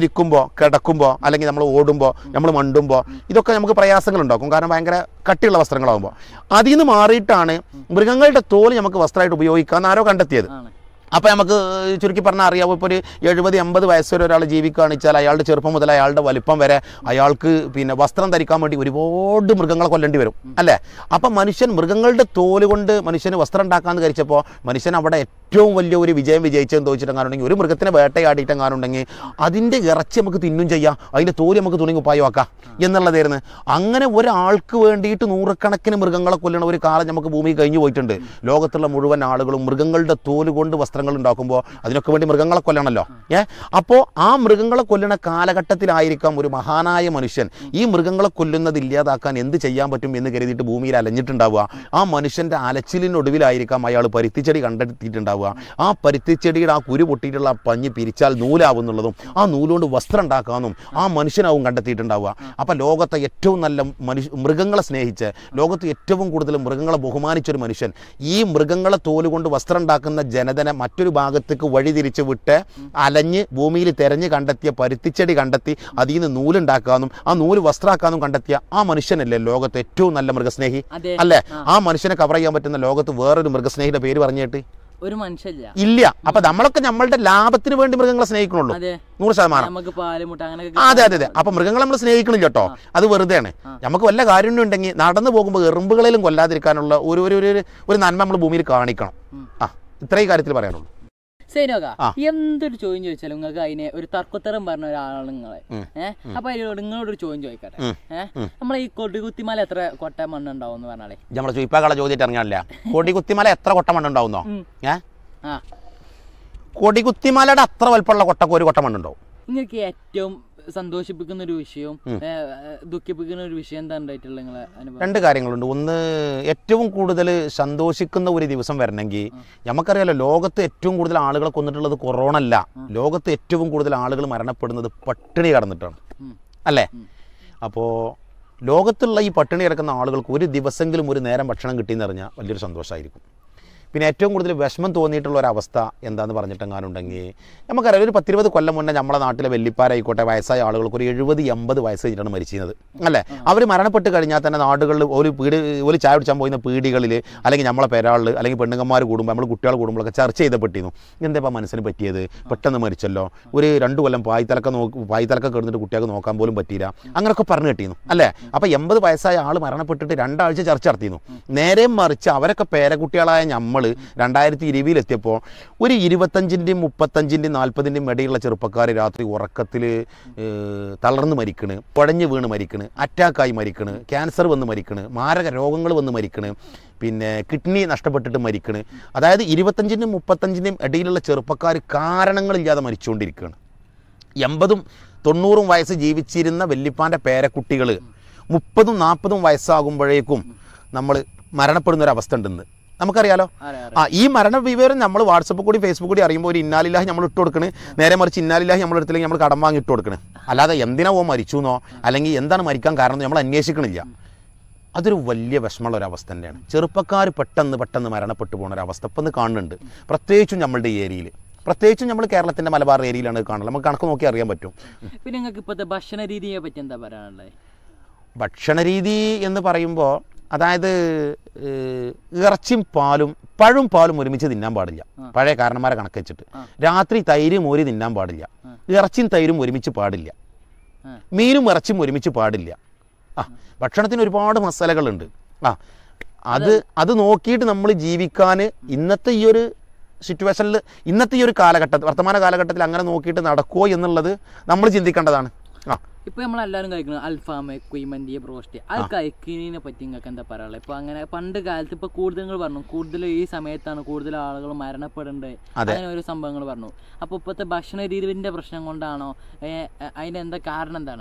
ഇരിക്കുമ്പോൾ കിടക്കുമ്പോൾ അല്ലെങ്കിൽ നമ്മൾ ഓടുമ്പോൾ നമ്മൾ മണ്ടുമ്പോൾ ഇതൊക്കെ നമുക്ക് പ്രയാസങ്ങൾ ഉണ്ടാക്കും കാരണം ഭയങ്കര കട്ടിയുള്ള വസ്ത്രങ്ങളാകുമ്പോൾ അതിൽ നിന്ന് മാറിയിട്ടാണ് മൃഗങ്ങളുടെ തോല് നമുക്ക് വസ്ത്രമായിട്ട് ഉപയോഗിക്കാമെന്ന് ആരോ കണ്ടെത്തിയത് ആണ് അപ്പോൾ നമുക്ക് ചുരുക്കി പറഞ്ഞാൽ അറിയാവും ഇപ്പോൾ ഒരു എഴുപത് എൺപത് വയസ്സ് വരെ ഒരാൾ ജീവിക്കുകയാണ് വെച്ചാൽ അയാളുടെ ചെറുപ്പം മുതൽ അയാളുടെ വലിപ്പം വരെ അയാൾക്ക് പിന്നെ വസ്ത്രം ധരിക്കാൻ വേണ്ടി ഒരുപാട് മൃഗങ്ങളെ കൊല്ലേണ്ടി വരും അല്ലേ അപ്പം മനുഷ്യൻ മൃഗങ്ങളുടെ തോല് കൊണ്ട് മനുഷ്യന് വസ്ത്രം ഉണ്ടാക്കാമെന്ന് കഴിച്ചപ്പോൾ മനുഷ്യൻ അവിടെ ഏറ്റവും വലിയ ഒരു വിജയം വിജയിച്ചെന്ന് ചോദിച്ചിട്ടെങ്ങാനുണ്ടെങ്കിൽ ഒരു മൃഗത്തിനെ വേട്ടയാടിയിട്ടെങ്ങാനുണ്ടെങ്കിൽ അതിൻ്റെ ഇറച്ചി നമുക്ക് തിന്നും ചെയ്യാം അതിൻ്റെ തോല് നമുക്ക് തുണി കുപ്പായമാക്കാം എന്നുള്ളതായിരുന്നു അങ്ങനെ ഒരാൾക്ക് വേണ്ടിയിട്ട് നൂറുകണക്കിന് മൃഗങ്ങളെ കൊല്ലണ ഒരു കാലം നമുക്ക് ഭൂമി കഴിഞ്ഞു പോയിട്ടുണ്ട് ലോകത്തുള്ള മുഴുവൻ ആളുകളും മൃഗങ്ങളുടെ തോല് കൊണ്ട് വസ്ത്രങ്ങൾ ഉണ്ടാക്കുമ്പോൾ അതിനൊക്കെ വേണ്ടി മൃഗങ്ങളെ കൊല്ലണമല്ലോ ഏ അപ്പോൾ ആ മൃഗങ്ങളെ കൊല്ലുന്ന കാലഘട്ടത്തിലായിരിക്കാം ഒരു മഹാനായ മനുഷ്യൻ ഈ മൃഗങ്ങളെ കൊല്ലുന്നത് ഇല്ലാതാക്കാൻ എന്ത് ചെയ്യാൻ പറ്റും എന്ന് കരുതിയിട്ട് ഭൂമിയിൽ അലഞ്ഞിട്ടുണ്ടാവുക ആ മനുഷ്യൻ്റെ അലച്ചിലിനൊടുവിലായിരിക്കാം അയാൾ പരുത്തിച്ചെടി കണ്ടെത്തിയിട്ടുണ്ടാവുക ആ പരുത്തിച്ചെടിയുടെ ആ കുരു പൊട്ടിയിട്ടുള്ള ആ പഞ്ഞ് പിരിച്ചാൽ നൂലാവും എന്നുള്ളതും ആ നൂലുകൊണ്ട് വസ്ത്രം ഉണ്ടാക്കാമെന്നും ആ മനുഷ്യനാവും കണ്ടെത്തിയിട്ടുണ്ടാവുക അപ്പം ലോകത്തെ ഏറ്റവും നല്ല മനുഷ്യ മൃഗങ്ങളെ സ്നേഹിച്ച് ലോകത്ത് ഏറ്റവും കൂടുതൽ മൃഗങ്ങളെ ബഹുമാനിച്ചൊരു മനുഷ്യൻ ഈ മൃഗങ്ങളെ തോലുകൊണ്ട് വസ്ത്രം ഉണ്ടാക്കുന്ന ജനതനെ മറ്റൊരു ഭാഗത്തേക്ക് വഴിതിരിച്ച് വിട്ട് അലഞ്ഞ് ഭൂമിയിൽ തെരഞ്ഞ് കണ്ടെത്തിയ പരുത്തിച്ചെടി കണ്ടെത്തി അതിൽ നിന്ന് നൂലുണ്ടാക്കാമെന്നും ആ നൂല് വസ്ത്രമാക്കാമെന്നും കണ്ടെത്തിയ ആ മനുഷ്യനല്ലേ ലോകത്തെ ഏറ്റവും നല്ല മൃഗസ്നേഹി അതെ അല്ലേ ആ മനുഷ്യനെ കവർ ചെയ്യാൻ പറ്റുന്ന ലോകത്ത് വേറൊരു മൃഗസ്നേഹിയുടെ പേര് പറഞ്ഞിട്ട് ഒരു മനുഷ്യല്ല ഇല്ല അപ്പൊ നമ്മളൊക്കെ നമ്മളുടെ ലാഭത്തിന് വേണ്ടി മൃഗങ്ങളെ സ്നേഹിക്കണുള്ളൂ അതെ നൂറ് ശതമാനം നമുക്ക് പാല് മുട്ട അങ്ങനെ ആ, അതെ അതെ അതെ അപ്പൊ മൃഗങ്ങളെ നമ്മൾ സ്നേഹിക്കണില്ല കേട്ടോ അത് വെറുതെയാണ് നമുക്ക് വല്ല കാര്യം ഉണ്ടെങ്കിൽ നടന്നു പോകുമ്പോൾ എറുമ്പുകളിലും കൊല്ലാതിരിക്കാനുള്ള ഒരു ഒരു ഒരു ഒരു നന്മ നമ്മൾ ഭൂമിയിൽ കാണിക്കണം ആ ഇത്രയും കാര്യത്തിൽ പറയാനുള്ളൂ ശരി നോക്ക ആ. എന്തൊരു ചോദ്യം ചോദിച്ചാലും നിങ്ങൾക്ക് അതിനെ ഒരു തർക്കത്തരം പറഞ്ഞ ഒരാളാണ് നിങ്ങളെ ഉം. ഏഹ് അപ്പൊ അതിനോട് നിങ്ങളോടൊരു ചോദ്യം ചോദിക്കട്ടെ ഉം. ഏഹ് നമ്മളെ ഈ കൊടികുത്തിമല എത്ര കൊട്ട മണ്ണുണ്ടാവും എന്ന് പറഞ്ഞാലേ നമ്മളെ ചുയിപ്പാക്കളെ ചോദ്യമായിട്ട് ഇറങ്ങാനില്ല കൊടികുത്തിമല എത്ര കൊട്ട മണ്ണുണ്ടാവുന്നോ ഉം. ഏ ആ കൊടികുത്തിമലയുടെ അത്ര വലിപ്പമുള്ള കൊട്ടക്ക് ഒരു കൊട്ട മണ്ണുണ്ടാവും നിങ്ങൾക്ക് ഏറ്റവും സന്തോഷിപ്പിക്കുന്ന ഒരു വിഷയവും ഏഹ്, ഏഹ്, ദുഃഖിപ്പിക്കുന്ന ഒരു വിഷയം എന്താ ഉണ്ടായിട്ടുള്ള നിങ്ങളെ അനുഭവം രണ്ട് കാര്യങ്ങളുണ്ട് ഒന്ന് ഏറ്റവും കൂടുതൽ സന്തോഷിക്കുന്ന ഒരു ദിവസം വരണമെങ്കിൽ നമുക്കറിയാലോ ലോകത്ത് ഏറ്റവും കൂടുതൽ ആളുകളെ കൊന്നിട്ടുള്ളത് കൊറോണ അല്ല ലോകത്ത് ഏറ്റവും കൂടുതൽ ആളുകൾ മരണപ്പെടുന്നത് പട്ടിണി കടന്നിട്ടാണ് ഉം. അല്ലേ അപ്പോൾ ലോകത്തുള്ള ഈ പട്ടിണി കിടക്കുന്ന ആളുകൾക്ക് ഒരു ദിവസമെങ്കിലും ഒരു നേരം ഭക്ഷണം കിട്ടിയെന്ന് അറിഞ്ഞാൽ വലിയൊരു സന്തോഷമായിരിക്കും പിന്നെ ഏറ്റവും കൂടുതൽ വിഷമം തോന്നിയിട്ടുള്ള ഒരു അവസ്ഥ എന്താന്ന് പറഞ്ഞിട്ടെങ്ങാനുണ്ടെങ്കിൽ നമുക്കറിയാം ഒരു പത്തിരുപത് കൊല്ലം മുന്നേ നമ്മുടെ നാട്ടിലെ വെല്ലിപ്പാരായിക്കോട്ടെ വയസ്സായ ആളുകൾക്ക് ഒരു എഴുപത് എൺപത് വയസ്സ് കഴിഞ്ഞിട്ടാണ് മരിച്ചിരുന്നത് അല്ലേ അവർ മരണപ്പെട്ട് കഴിഞ്ഞാൽ തന്നെ നാടുകളിൽ ഒരു പീടി ഒരു ചായ കുടിച്ചാൻ പോയിരുന്ന പീടികളിൽ അല്ലെങ്കിൽ നമ്മളെ പെരാളിൽ അല്ലെങ്കിൽ പെണ്ണുങ്ങന്മാർ കൂടുമ്പോൾ നമ്മൾ കുട്ടികൾ കൂടുമ്പോഴൊക്കെ ചർച്ച ചെയ്തപ്പെട്ടിരുന്നു എന്താ ഇപ്പം മനസ്സിന് പറ്റിയത് പെട്ടെന്ന് മരിച്ചല്ലോ ഒരു രണ്ട് കൊല്ലം പായ്ത്തലക്ക നോക്കി പായ്ത്തലക്ക കിടന്നിട്ട് കുട്ടികൾക്ക് നോക്കാൻ പോലും പറ്റിയില്ല അങ്ങനെയൊക്കെ പറഞ്ഞു കിട്ടിയിരുന്നു അല്ലേ അപ്പം എൺപത് വയസ്സായ ആൾ മരണപ്പെട്ടിട്ട് രണ്ടാഴ്ച ചർച്ച നടത്തിയിരുന്നു നേരെ മറിച്ച് അവരൊക്കെ പേരക്കുട്ടികളായ നമ്മൾ രണ്ടായിരത്തി ഇരുപതിലെത്തിയപ്പോൾ ഒരു ഇരുപത്തഞ്ചിൻ്റെയും മുപ്പത്തഞ്ചിൻ്റെയും നാൽപ്പതിൻ്റെയും ഇടയിലുള്ള ചെറുപ്പക്കാർ രാത്രി ഉറക്കത്തിൽ തളർന്ന് മരിക്കണ് കുഴഞ്ഞ് വീണ് മരിക്കണ് അറ്റാക്കായി മരിക്കണ് ക്യാൻസർ വന്ന് മരിക്കണ് മാരക രോഗങ്ങൾ വന്ന് മരിക്കണ് പിന്നെ കിഡ്നി നഷ്ടപ്പെട്ടിട്ട് മരിക്കണ് അതായത് ഇരുപത്തഞ്ചിൻ്റെയും മുപ്പത്തഞ്ചിൻ്റെയും ഇടയിലുള്ള ചെറുപ്പക്കാർ കാരണങ്ങളില്ലാതെ മരിച്ചുകൊണ്ടിരിക്കുകയാണ് എൺപതും തൊണ്ണൂറും വയസ്സ് ജീവിച്ചിരുന്ന വല്യപ്പാൻ്റെ പേരക്കുട്ടികൾ മുപ്പതും നാൽപ്പതും വയസ്സാകുമ്പോഴേക്കും നമ്മൾ മരണപ്പെടുന്ന ഒരു അവസ്ഥ ഉണ്ടെന്ന് നമുക്കറിയാലോ അറിയാം ആ ഈ മരണ വിവരം നമ്മൾ വാട്സപ്പ് കൂടി ഫേസ്ബുക്ക് കൂടി അറിയുമ്പോൾ ഒരു ഇന്നാലില്ലാഹി നമ്മൾ ഇട്ട് കൊടുക്കണ് നേരെ മറിച്ച് ഇന്നാലില്ലാഹി നമ്മൾ എടുത്തില്ലെങ്കിൽ നമ്മൾ കടം വാങ്ങി ഇട്ട് കൊടുക്കണ് അല്ലാതെ എന്തിനാ ഓ മരിച്ചു എന്നോ അല്ലെങ്കിൽ എന്താണ് മരിക്കാൻ കാരണം നമ്മൾ അന്വേഷിക്കണില്ല അതൊരു വലിയ വിഷമമുള്ള ഒരു അവസ്ഥ തന്നെയാണ് ചെറുപ്പക്കാർ പെട്ടെന്ന് പെട്ടെന്ന് മരണപ്പെട്ടു പോകുന്ന ഒരു അവസ്ഥ ഇപ്പം ഇന്ന് കാണുന്നുണ്ട് പ്രത്യേകിച്ചും നമ്മളുടെ ഈ ഏരിയയിൽ പ്രത്യേകിച്ചും നമ്മൾ കേരളത്തിൻ്റെ മലബാർ ഏരിയയിലാണ് ഇത് കാണുന്നത് നമുക്ക് കണക്ക് നോക്കി അറിയാൻ പറ്റും പിന്നെ നിങ്ങൾക്ക് ഇപ്പോഴത്തെ ഭക്ഷണ രീതിയെ പറ്റി എന്താ പറയാനുള്ളത് ഭക്ഷണ രീതി എന്ന് പറയുമ്പോൾ അതായത് ഏഹ്, ഇറച്ചിയും പാലും പഴും പാലും ഒരുമിച്ച് തിന്നാൻ പാടില്ല പഴയ കാരണന്മാരെ കണക്ക് വെച്ചിട്ട് രാത്രി തൈര് മോര് തിന്നാൻ പാടില്ല ഇറച്ചിയും തൈരും ഒരുമിച്ച് പാടില്ല ആ. മീനും ഇറച്ചിയും ഒരുമിച്ച് പാടില്ല ആ ഭക്ഷണത്തിന് ഒരുപാട് മസാലകളുണ്ട് ആ അത് അത് നോക്കിയിട്ട് നമ്മൾ ജീവിക്കാൻ ഇന്നത്തെ ഈ ഒരു സിറ്റുവേഷനിൽ ഇന്നത്തെ ഈ ഒരു കാലഘട്ടത്തിൽ വർത്തമാന കാലഘട്ടത്തിൽ അങ്ങനെ നോക്കിയിട്ട് നടക്കുമോ എന്നുള്ളത് നമ്മൾ ചിന്തിക്കേണ്ടതാണ് ആ ഇപ്പൊ നമ്മളെല്ലാരും കഴിക്കുന്നത് അൽഫാം കുയ്മന്തി ബ്രോസ്റ്റ് അത് കഴിക്കുന്നതിനെ പറ്റി നിങ്ങൾക്ക് എന്താ പറയാനുള്ളത് ഇപ്പൊ അങ്ങനെ പണ്ട് കാലത്ത് ഇപ്പൊ കൂടുതൽ നിങ്ങൾ പറഞ്ഞു കൂടുതൽ ഈ സമയത്താണ് കൂടുതൽ ആളുകൾ മരണപ്പെടേണ്ടത് അങ്ങനെ ഒരു സംഭവങ്ങൾ പറഞ്ഞു അപ്പൊ ഇപ്പോഴത്തെ ഭക്ഷണ രീതിന്റെ പ്രശ്നം കൊണ്ടാണോ ഏ, അതിന്റെ എന്താ കാരണം എന്താണ്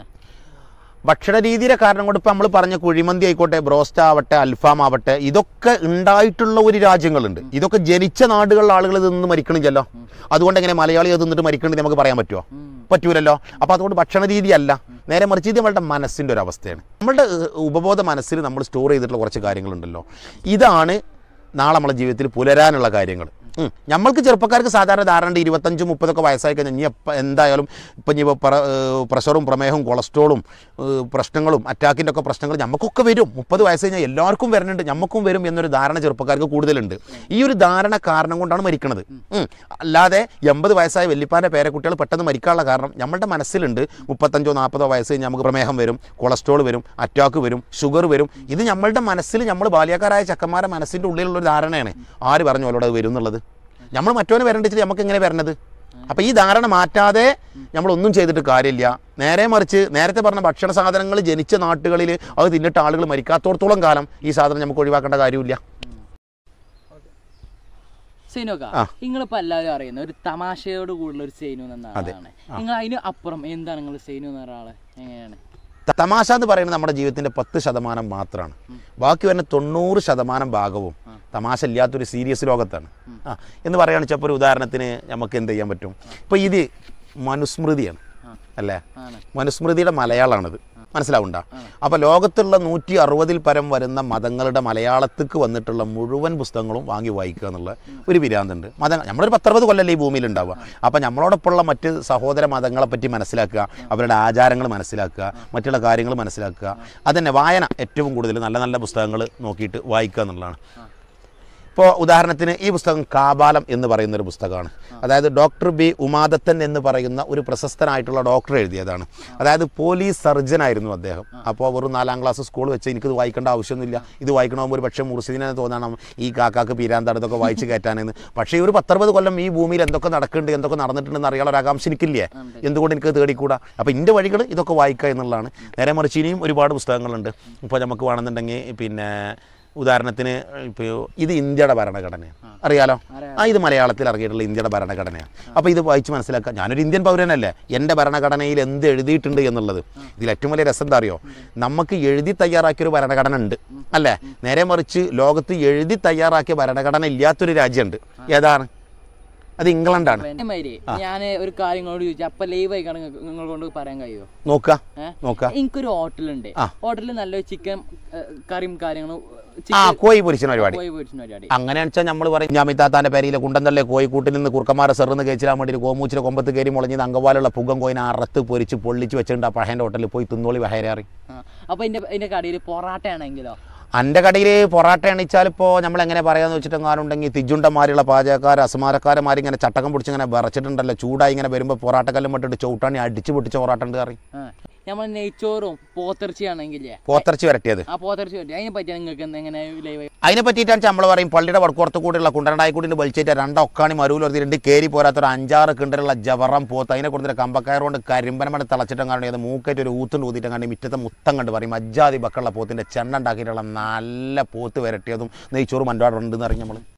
ഭക്ഷണ രീതിയുടെ കാരണം കൊണ്ട് ഇപ്പം നമ്മൾ പറഞ്ഞ കുഴിമന്തി ആയിക്കോട്ടെ ബ്രോസ്റ്റ് ആവട്ടെ അൽഫാം ആവട്ടെ ഇതൊക്കെ ഉണ്ടായിട്ടുള്ള ഒരു രാജ്യങ്ങളുണ്ട് ഇതൊക്കെ ജനിച്ച നാടുകളിലെ ആളുകൾ ഇത് നിന്ന് മരിക്കണില്ലല്ലോ അതുകൊണ്ട് എങ്ങനെ മലയാളി അത് നിന്നിട്ട് മരിക്കണമെന്ന് നമുക്ക് പറയാൻ പറ്റുമോ ഉം. പറ്റൂലല്ലോ അപ്പോൾ അതുകൊണ്ട് ഭക്ഷണ രീതി അല്ല നേരെ മറിച്ച് ഇത് നമ്മളുടെ മനസ്സിൻ്റെ ഒരു അവസ്ഥയാണ് നമ്മളുടെ ഏഹ്, ഉപബോധ മനസ്സിൽ നമ്മൾ സ്റ്റോർ ചെയ്തിട്ടുള്ള കുറച്ച് കാര്യങ്ങളുണ്ടല്ലോ ഇതാണ് നാളെ നമ്മളെ ജീവിതത്തിൽ പുലരാനുള്ള കാര്യങ്ങൾ ഉം. നമ്മൾക്ക് ചെറുപ്പക്കാർക്ക് സാധാരണ ധാരണ ഉണ്ട് ഇരുപത്തഞ്ച് മുപ്പതൊക്കെ വയസ്സായി കഴിഞ്ഞാൽ ഇനി എപ്പ എന്തായാലും ഇപ്പം ഇനി ഇപ്പോൾ പ്രഷറും പ്രമേഹവും കൊളസ്ട്രോളും ഏഹ്, പ്രശ്നങ്ങളും അറ്റാക്കിൻ്റെ ഒക്കെ പ്രശ്നങ്ങൾ നമുക്കൊക്കെ വരും മുപ്പത് വയസ്സ് കഴിഞ്ഞാൽ എല്ലാവർക്കും വരുന്നുണ്ട് നമുക്കും വരും എന്നൊരു ധാരണ ചെറുപ്പക്കാർക്ക് കൂടുതലുണ്ട് ഈ ഒരു ധാരണ കാരണം കൊണ്ടാണ് മരിക്കുന്നത് ഉം. അല്ലാതെ എൺപത് വയസ്സായ വല്യപ്പാൻ്റെ പേരക്കുട്ടികൾ പെട്ടെന്ന് മരിക്കാനുള്ള കാരണം നമ്മളുടെ മനസ്സിലുണ്ട് മുപ്പത്തഞ്ചോ നാൽപ്പതോ വയസ്സ് കഴിഞ്ഞാൽ നമുക്ക് പ്രമേഹം വരും കൊളസ്ട്രോൾ വരും അറ്റാക്ക് വരും ഷുഗർ വരും ഇത് നമ്മളുടെ മനസ്സിൽ നമ്മൾ ബാല്യക്കാരായ ചക്കന്മാരെ മനസ്സിൻ്റെ ഉള്ളിലുള്ള ഒരു ധാരണയാണ് ആര് പറഞ്ഞു അവരോട് അത് വരും എന്നുള്ളത് നമ്മൾ മറ്റവന് വരണ്ടിച്ചിട്ട് നമുക്ക് എങ്ങനെ വരണത് അപ്പോൾ ഈ ധാരണ മാറ്റാതെ നമ്മളൊന്നും ചെയ്തിട്ട് കാര്യമില്ല നേരെ മറിച്ച് നേരത്തെ പറഞ്ഞ ഭക്ഷണ സാധനങ്ങൾ ജനിച്ച നാട്ടുകളിൽ അത് തിന്നിട്ട് ആളുകൾ മരിക്കാത്തോടത്തോളം കാലം ഈ സാധനം നമുക്ക് ഒഴിവാക്കേണ്ട കാര്യമില്ല സൈനോക്ക ആ. നിങ്ങളിപ്പോ എല്ലാവരും അറിയുന്ന ഒരു തമാശയോട് കൂടുതൽ ഒരു സൈനു എന്ന ആളാണ് നിങ്ങൾ അതിന് അപ്പുറം എന്താണ് നിങ്ങൾ സൈനു എന്ന ഒരാള് എങ്ങനെയാണ് ത- തമാശ എന്ന് പറയുന്നത് നമ്മുടെ ജീവിതത്തിൻ്റെ പത്ത് ശതമാനം മാത്രമാണ് ബാക്കി വരുന്ന തൊണ്ണൂറ് ശതമാനം ഭാഗവും തമാശ ഇല്ലാത്തൊരു സീരിയസ് ലോകത്താണ് ആ എന്ന് പറയുകയാണെന്ന് വെച്ചാൽ ഇപ്പോൾ ഒരു ഉദാഹരണത്തിന് നമുക്ക് എന്ത് ചെയ്യാൻ പറ്റും ഇപ്പോൾ ഇത് മനുസ്മൃതിയാണ് അല്ലേ ആണ് മനുസ്മൃതിയുടെ മലയാളമാണിത് മനസ്സിലാവുണ്ട അപ്പോൾ ലോകത്തുള്ള നൂറ്റി അറുപതിൽ പരം വരുന്ന മതങ്ങളുടെ മലയാളത്തിക്ക് വന്നിട്ടുള്ള മുഴുവൻ പുസ്തകങ്ങളും വാങ്ങി വായിക്കുക എന്നുള്ള ഒരു വിരാന്തുണ്ട് മതം നമ്മളൊരു പത്തറുപത് കൊല്ലല്ലേ ഈ ഭൂമിയിൽ ഉണ്ടാവുക അപ്പോൾ നമ്മളോടൊപ്പമുള്ള മറ്റ് സഹോദര മതങ്ങളെ പറ്റി മനസ്സിലാക്കുക അവരുടെ ആചാരങ്ങൾ മനസ്സിലാക്കുക മറ്റുള്ള കാര്യങ്ങൾ മനസ്സിലാക്കുക അതന്നെ വായന ഏറ്റവും കൂടുതൽ നല്ല നല്ല പുസ്തകങ്ങൾ നോക്കിയിട്ട് വായിക്കുക എന്നുള്ളതാണ് ഇപ്പോൾ ഉദാഹരണത്തിന് ഈ പുസ്തകം കാബാലം എന്ന് പറയുന്ന ഒരു പുസ്തകമാണ് അതായത് ഡോക്ടർ ബി ഉമാദത്തൻ എന്ന് പറയുന്ന ഒരു പ്രശസ്തനായിട്ടുള്ള ഡോക്ടർ എഴുതിയതാണ് അതായത് പോലീസ് സർജൻ ആയിരുന്നു അദ്ദേഹം അപ്പോൾ വെറും നാലാം ക്ലാസ് സ്കൂൾ വെച്ച് എനിക്കിത് വായിക്കേണ്ട ആവശ്യമൊന്നുമില്ല ഇത് വായിക്കണമെങ്കിൽ ഒരു പക്ഷേ മുർസിദിനെ തോന്നണം ഈ കാക്കാക്ക് പീരാന്താണ് ഇതൊക്കെ വായിച്ച് കയറ്റാനെന്ന് പക്ഷേ ഈ ഒരു പത്തറുപത് കൊല്ലം ഈ ഭൂമിയിൽ എന്തൊക്കെ നടക്കുന്നുണ്ട് എന്തൊക്കെ നടന്നിട്ടുണ്ടെന്ന് അറിയാനുള്ള ഒരു ആകാംക്ഷ എനിക്കില്ലേ എന്തുകൊണ്ട് എനിക്ക് തേടിക്കൂടാ അപ്പോൾ എൻ്റെ വഴികൾ ഇതൊക്കെ വായിക്കുക എന്നുള്ളതാണ് നേരെ മറിച്ച് ഇനിയും ഒരുപാട് പുസ്തകങ്ങളുണ്ട് ഇപ്പോൾ നമുക്ക് വേണമെന്നുണ്ടെങ്കിൽ പിന്നെ ഉദാഹരണത്തിന് ഇപ്പോൾ ഇത് ഇന്ത്യയുടെ ഭരണഘടനയാണ് അറിയാലോ ആ ഇത് മലയാളത്തിൽ ഇറങ്ങിയിട്ടുള്ള ഇന്ത്യയുടെ ഭരണഘടനയാണ് അപ്പോൾ ഇത് വായിച്ച് മനസ്സിലാക്കുക ഞാനൊരു ഇന്ത്യൻ പൗരനല്ലേ എൻ്റെ ഭരണഘടനയിൽ എന്ത് എഴുതിയിട്ടുണ്ട് എന്നുള്ളത് ഇതിൽ ഏറ്റവും വലിയ രസം എന്താ അറിയോ നമുക്ക് എഴുതി തയ്യാറാക്കിയൊരു ഭരണഘടന ഉണ്ട് അല്ലേ നേരെ മറിച്ച് ലോകത്ത് എഴുതി തയ്യാറാക്കിയ ഭരണഘടന ഇല്ലാത്തൊരു രാജ്യമുണ്ട് ഏതാണ് അത് ഇംഗ്ലണ്ടാണ് അതേമാതിരി ഞാൻ ഒരു കാര്യങ്ങളോട് ചോദിച്ചു അപ്പൊ ലൈവ് ആയിക്കാണ് നിങ്ങൾ കൊണ്ട് പറയാൻ കഴിയുമോ നോക്കുക ഏഹ് നോക്കുക എനിക്കൊരു ഹോട്ടലുണ്ട് ആ. ഹോട്ടലിൽ നല്ല ചിക്കൻ കറിയും കാര്യങ്ങളും ആ കോഴി പൊരിച്ച പരിപാടി പോയി പോയിട്ടുള്ള പരിപാടി അങ്ങനെ വെച്ചാൽ നമ്മൾ പറയും ഞാമിത്താത്താൻ്റെ പേരിലെ കുണ്ടന്തള്ളെ കോഴിക്കൂട്ടിൽ നിന്ന് കുറുക്കന്മാരെ സെറിന്ന് കഴിച്ചിടാൻ വേണ്ടി കോമൂച്ചിലെ കൊമ്പത്ത് കയറി മുളഞ്ഞത് അങ്കവാലുള്ള പുകം കോയിനെ അറത്ത് പൊരിച്ച് പൊള്ളിച്ച് വെച്ചിട്ടുണ്ട് ആ പഴയൻ്റെ ഹോട്ടലിൽ പോയി തിന്നോളി വഹേരാറി ആ. അപ്പൊ എന്റെ എന്റെ കടയിൽ പൊറാട്ട ആണെങ്കിലോ എൻ്റെ കടയിൽ പൊറാട്ട എണിച്ചാൽ ഇപ്പോൾ നമ്മൾ എങ്ങനെ പറയാന്ന് വെച്ചിട്ടെങ്ങാനുണ്ടെങ്കിൽ തിജുണ്ടന്മാരുള്ള പാചകക്കാർ അസമാരക്കാരന്മാർ ഇങ്ങനെ ചട്ടകം പിടിച്ച് ഇങ്ങനെ വിറച്ചിട്ടുണ്ടല്ലോ ചൂടായി ഇങ്ങനെ വരുമ്പോൾ പൊറാട്ടക്കല്ലും വിട്ടിട്ട് ചവിട്ടാണി അടിച്ച് പൊട്ടിച്ച പൊറാട്ട ഉണ്ട് കറി നമ്മൾ നെയ്ച്ചോറും പോത്തിറച്ചി ആണെങ്കിലേ പോത്തിറച്ചി വരട്ടിയത് ആ പോത്തിറച്ചി പറ്റി അതിനെ പറ്റി നിങ്ങൾക്ക് എന്ത് എങ്ങനെ ലൈവ് അതിനെ പറ്റിയിട്ടാണ് നമ്മൾ പറയും പള്ളിയുടെ വടക്കുറത്ത് കൂടിയുള്ള കുണ്ടനായിക്കൂടിൻ്റെ വലിച്ചേറ്റ രണ്ടൊക്കാണി മരുവിലൊരുത്തി രണ്ട് കയറി പോരാത്തൊരു അഞ്ചാറ് കിണ്ടറുള്ള ജവറം പോത്ത് അതിനെ കൊടുത്തിട്ട് കമ്പക്കയർ കൊണ്ട് കരിമ്പനമണി തിളച്ചിട്ടും കാണി അത് മൂക്കേറ്റ് ഒരു ഊത്തുണ്ട് ഊത്തിട്ടും കണ്ടി മിറ്റത്തെ മുത്തം കണ്ട് പറയും അജ്ജാതി ബക്കുള്ള പോത്തിൻ്റെ ചെണ്ണ ഉണ്ടാക്കിയിട്ടുള്ള നല്ല പോത്ത് വരട്ടിയതും നെയ്ച്ചോറും മൻപാടുണ്ടെന്ന് അറിയും നമ്മൾ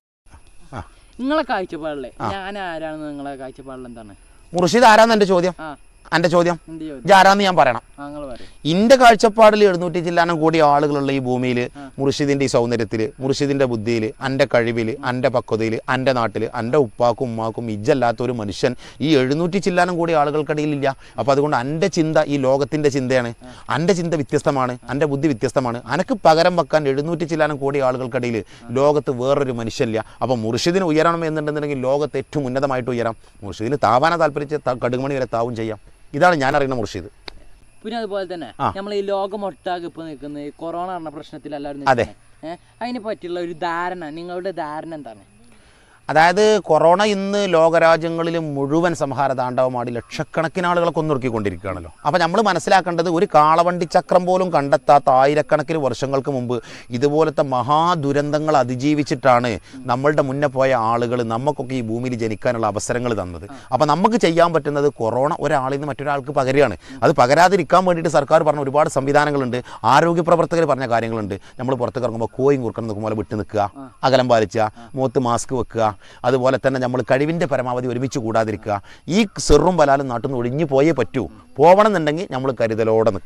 ആ നിങ്ങളെ കാഴ്ചപ്പാടില്ലേ ഞാൻ ആരാണെന്ന് നിങ്ങളെ കാഴ്ചപ്പാടിൽ എന്താണ് മുർഷിദ് ആരാന്ന് എൻ്റെ ചോദ്യം ആ എൻ്റെ ചോദ്യം എന്ത് ചോദ്യം ഇത് ആരാന്ന് ഞാൻ പറയണം ആ നിങ്ങൾ പറയും ഇന്റെ കാഴ്ചപ്പാടിൽ എഴുന്നൂറ്റി ചില്ലാനം കൂടി ആളുകളുള്ള ഈ ഭൂമിയിൽ മുർഷിദിന്റെ ഈ സൗന്ദര്യത്തിൽ മുർഷിദിന്റെ ബുദ്ധിയിൽ എൻ്റെ കഴിവിൽ എൻ്റെ പക്വതയിൽ എൻ്റെ നാട്ടിൽ എൻ്റെ ഉപ്പാക്കും ഉമ്മാക്കും ഇജ്ജല്ലാത്ത ഒരു മനുഷ്യൻ ഈ എഴുന്നൂറ്റി ചില്ലാനം കൂടി ആളുകൾക്കിടയിലില്ല അപ്പോൾ അതുകൊണ്ട് എൻ്റെ ചിന്ത ഈ ലോകത്തിൻ്റെ ചിന്തയാണ് എൻ്റെ ചിന്ത വ്യത്യസ്തമാണ് എൻ്റെ ബുദ്ധി വ്യത്യസ്തമാണ് അനക്ക് പകരം വെക്കാൻ എഴുന്നൂറ്റി ചില്ലാനം കോടി ആളുകൾക്കിടയിൽ ലോകത്ത് വേറൊരു മനുഷ്യനില്ല അപ്പോൾ മുർഷിദിന് ഉയരണം എന്നുണ്ടെന്നുണ്ടെങ്കിൽ ലോകത്ത് ഏറ്റവും ഉന്നതമായിട്ട് ഉയരാം മുർഷിദിന് താവാന താല്പര്യച്ച് ത- കടുകുമണി വരെ താവും ചെയ്യാം ഇതാണ് ഞാൻ അറിയുന്ന മുർഷിദ് പിന്നെ അതുപോലെ തന്നെ ആ. നമ്മൾ ഈ ലോകം ഒട്ടാകെ ഇപ്പൊ നിൽക്കുന്നത് ഈ കൊറോണ എന്ന പ്രശ്നത്തിൽ എല്ലാവരും അതെ. നിൽക്കുന്നത്. ഏഹ് അതിനെ പറ്റിയുള്ള ഒരു ധാരണ നിങ്ങളുടെ ധാരണ എന്താണ് അതായത് കൊറോണ ഇന്ന് ലോകരാജ്യങ്ങളിൽ മുഴുവൻ സംഹാര താണ്ഡവമാടി ലക്ഷക്കണക്കിന് ആളുകളെ കൊന്നൊടുക്കിക്കൊണ്ടിരിക്കുകയാണല്ലോ അപ്പോൾ നമ്മൾ മനസ്സിലാക്കേണ്ടത് ഒരു കാളവണ്ടി ചക്രം പോലും കണ്ടെത്താത്ത ആയിരക്കണക്കിന് വർഷങ്ങൾക്ക് മുമ്പ് ഇതുപോലത്തെ മഹാദുരന്തങ്ങൾ അതിജീവിച്ചിട്ടാണ് നമ്മളുടെ മുന്നേ പോയ ആളുകൾ നമുക്കൊക്കെ ഈ ഭൂമിയിൽ ജനിക്കാനുള്ള അവസരങ്ങൾ തന്നത് അപ്പോൾ നമുക്ക് ചെയ്യാൻ പറ്റുന്നത് കൊറോണ ഒരാളിൽ നിന്ന് മറ്റൊരാൾക്ക് പകരുകയാണ് അത് പകരാതിരിക്കാൻ വേണ്ടിയിട്ട് സർക്കാർ പറഞ്ഞ ഒരുപാട് സംവിധാനങ്ങളുണ്ട് ആരോഗ്യ പ്രവർത്തകർ പറഞ്ഞ കാര്യങ്ങളുണ്ട് നമ്മൾ പുറത്തേക്ക് ഇറങ്ങുമ്പോൾ കോയും കുറുക്കണം നിൽക്കും പോലെ വിട്ട് നിൽക്കുക അകലം പാലിക്കുക മുഖത്ത് മാസ്ക് വെക്കുക അതുപോലെ തന്നെ നമ്മൾ കഴിവിൻ്റെ പരമാവധി ഒരുമിച്ച് കൂടാതിരിക്കുക ഈ സെറും പലാലും നാട്ടിൽ നിന്ന് ഒഴിഞ്ഞു പോയേ പറ്റൂ പോകണം എന്നുണ്ടെങ്കിൽ നമ്മൾ കരുതലോടെ നിൽക്കണം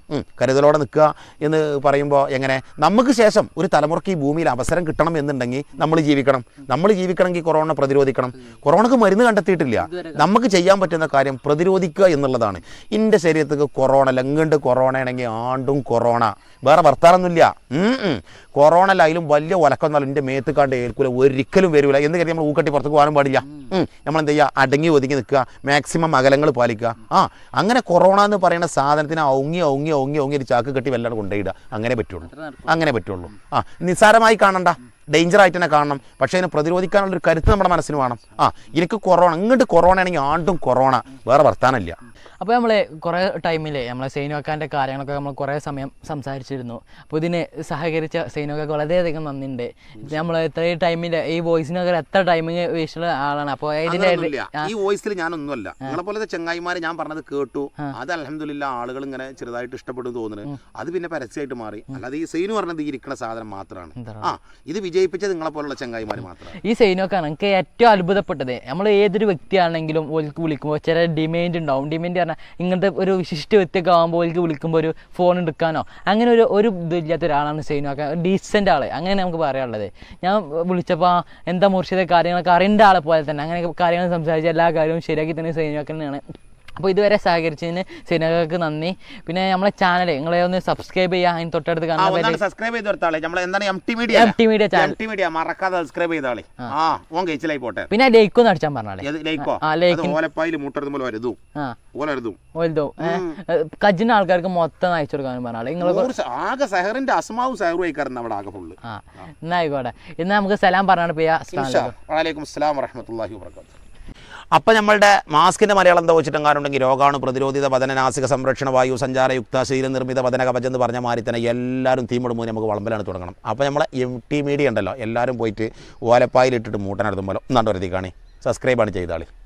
ഉം, കരുതലോടെ നിൽക്കുക എന്ന് പറയുമ്പോൾ എങ്ങനെ നമുക്ക് ശേഷം ഒരു തലമുറയ്ക്ക് ഈ ഭൂമിയിൽ അവസരം കിട്ടണം എന്നുണ്ടെങ്കിൽ നമ്മൾ ജീവിക്കണം നമ്മൾ ജീവിക്കണമെങ്കിൽ കൊറോണ പ്രതിരോധിക്കണം കൊറോണക്ക് മരുന്ന് കണ്ടെത്തിയിട്ടില്ല നമുക്ക് ചെയ്യാൻ പറ്റുന്ന കാര്യം പ്രതിരോധിക്കുക എന്നുള്ളതാണ് എൻ്റെ ശരീരത്തേക്ക് കൊറോണ ലങ്ങണ്ട് കൊറോണ ആണെങ്കിൽ ആണ്ടും കൊറോണ വേറെ വർത്താനൊന്നുമില്ല ഉം ഉം. കൊറോണ അല്ല അതിലും വലിയ ഒലക്കൊന്നാലും എൻ്റെ മേത്ത് കണ്ട് ഏൽക്കൂല ഒരിക്കലും വരില്ല എന്ന് കരുതി നമ്മൾ ഊക്കട്ടി പുറത്തേക്ക് പോകാനും പാടില്ല നമ്മൾ എന്ത് ചെയ്യുക അടങ്ങി ഒതുങ്ങി നിൽക്കുക മാക്സിമം അകലങ്ങൾ പാലിക്കുക ആ അങ്ങനെ കൊറോണ എന്ന് പറയുന്ന സാധനത്തിന് ഔങ്ങി ഔങ്ങി ഔങ്ങി ഔങ്ങി ഒരു ചാക്ക് കെട്ടി വല്ലാണ്ട് കൊണ്ടുപോയിടുക അങ്ങനെ പറ്റുള്ളൂ അങ്ങനെ പറ്റുള്ളൂ ആ നിസ്സാരമായി കാണണ്ട ഡേഞ്ചർ ആയിട്ട് തന്നെ കാണണം പക്ഷേ അതിനെ പ്രതിരോധിക്കാനുള്ള ഒരു കരുത്ത് നമ്മുടെ മനസ്സിന് വേണം ആ എനിക്ക് കൊറോണ ഇങ്ങോട്ട് കൊറോണ ആണെങ്കിൽ ആണ്ടും കൊറോണ വേറെ വർത്താനമില്ല അപ്പോൾ നമ്മൾ കുറേ ടൈമിൽ നമ്മളെ സൈനോക്കാൻ്റെ കാര്യങ്ങളൊക്കെ നമ്മൾ കുറേ സമയം സംസാരിച്ചിരുന്നു അപ്പോൾ ഇതിന് സഹകരിച്ച സൈനോക്കൊക്കെ വളരെയധികം നന്ദിയുണ്ട് നമ്മൾ ഇത്രയും ടൈമിൽ ഈ വോയിസിനൊക്കെ എത്ര ടൈമിങ് വേസ്റ്റുള്ള ആളാണ് അപ്പോൾ ഇതിൻ്റെ അതൊന്നുമില്ല. ഈ വോയിസിൽ ഞാനൊന്നുമല്ല നിങ്ങളെ പോലത്തെ ചെങ്ങായിമാരെ ഞാൻ പറഞ്ഞത് കേട്ടു അത് അലഹമില്ല ആളുകൾ ഇങ്ങനെ ചെറുതായിട്ട് ഇഷ്ടപ്പെട്ടു തോന്നുന്നു അത് പിന്നെ പരസ്യമായിട്ട് മാറി അല്ലാതെ ഈ സെയിന് പറഞ്ഞത് ഈ ഇരിക്കുന്ന സാധനം മാത്രമാണ് ആ ഇത് വിജയിപ്പിച്ചത് നിങ്ങളെ പോലുള്ള ചെങ്ങായിമാർ മാത്രമാണ് ഈ സൈനോക്കാണ് എനിക്ക് ഏറ്റവും അത്ഭുതപ്പെട്ടത് നമ്മൾ ഏതൊരു വ്യക്തിയാണെങ്കിലും ഓൽക്ക് വിളിക്കുമ്പോൾ ചില ഡിമാൻഡ് ഉണ്ടാവും ഡിമാൻഡ് പറഞ്ഞാൽ ഇങ്ങനത്തെ ഒരു വിശിഷ്ട വ്യക്തിയൊക്കെ ആകുമ്പോൾ ഓൽക്ക് വിളിക്കുമ്പോൾ ഒരു ഫോൺ എടുക്കാനോ അങ്ങനെ ഒരു ഒരു ഇതില്ലാത്ത ഒരാളാണ് സൈനോക്ക ഡീസൻ്റ് ആള് അങ്ങനെ നമുക്ക് പറയാനുള്ളത് ഞാൻ വിളിച്ചപ്പോൾ ആ, എന്താ മുർഷിദ കാര്യങ്ങളൊക്കെ അറിയേണ്ട ആളെ പോലെ തന്നെ അങ്ങനെ കാര്യങ്ങൾ സംസാരിച്ച് എല്ലാ കാര്യവും ശരിയാക്കി തന്നെ സൈനോക്ക തന്നെയാണ് അപ്പോൾ ഇതുവരെ സഹകരിച്ചതിന് സൈനോക്ക് നന്ദി പിന്നെ നമ്മളെ ചാനൽ നിങ്ങളെ ഒന്ന് സബ്സ്ക്രൈബ് ചെയ്യുക അതിന് തൊട്ടടുത്ത് ആ കാണാൻ ഒന്നാണ് സബ്സ്ക്രൈബ് ചെയ്ത് കൊടുത്താളെ നമ്മൾ എന്താണ് M T media M T media channel M T media മറക്കാതെ സബ്സ്ക്രൈബ് ചെയ്താളെ ആ ഓൻ കഴിച്ചിലായി പോട്ടെ പിന്നെ ലൈക്കൊന്ന് അടിച്ചാൻ പറഞ്ഞാളെ ഏത് ലൈക്കോ ആ, അത് like. ഓലപ്പായിൽ മുട്ടെടുത്തുമ്പോൾ വരുതും ആ ഓലരുതും വലുതോ കജിന്റെ ആൾക്കാർക്ക് മൊത്തം അയച്ചു കൊടുക്കാൻ പറഞ്ഞാൽ നിങ്ങൾ നൂറ് ശ- ആകെ സഹറിന്റെ അസ്മാവും സഹറും ആയിക്കാരുന്ന അവിടെ ആകെ ഫുള്ള് ആ എന്നാ ആയിക്കോട്ടെ ഇന്ന് നമുക്ക് സലാം പറഞ്ഞാണ് പോയാ വലൈക്കും അസ്സലാം വറഹമത്തല്ലാഹി വബർക്കാത്തു അപ്പം നമ്മളുടെ മാസ്കിൻ്റെ മലയാളം എന്താ വെച്ചിട്ടെങ്കാരുണ്ടെങ്കിൽ രോഗാണു പ്രതിരോധിത പതന നാസിക സംരക്ഷണ വായു സഞ്ചാരയുക്ത ശീലനിർമ്മിത പതന കവചം എന്ന് പറഞ്ഞ മാതിരി തന്നെ എല്ലാവരും തീമിടുമ്പോൾ നമുക്ക് വളമ്പലാണ് തുടങ്ങണം അപ്പോൾ നമ്മളെ എം ടി മീഡിയ ഉണ്ടല്ലോ എല്ലാവരും പോയിട്ട് ഓലപ്പായിലിട്ടിട്ട് മൂട്ടനടുത്തുമ്പോൾ ഒന്നാണ്ട് വരുത്തി കാണി സബ്സ്ക്രൈബാണ് ചെയ്താളി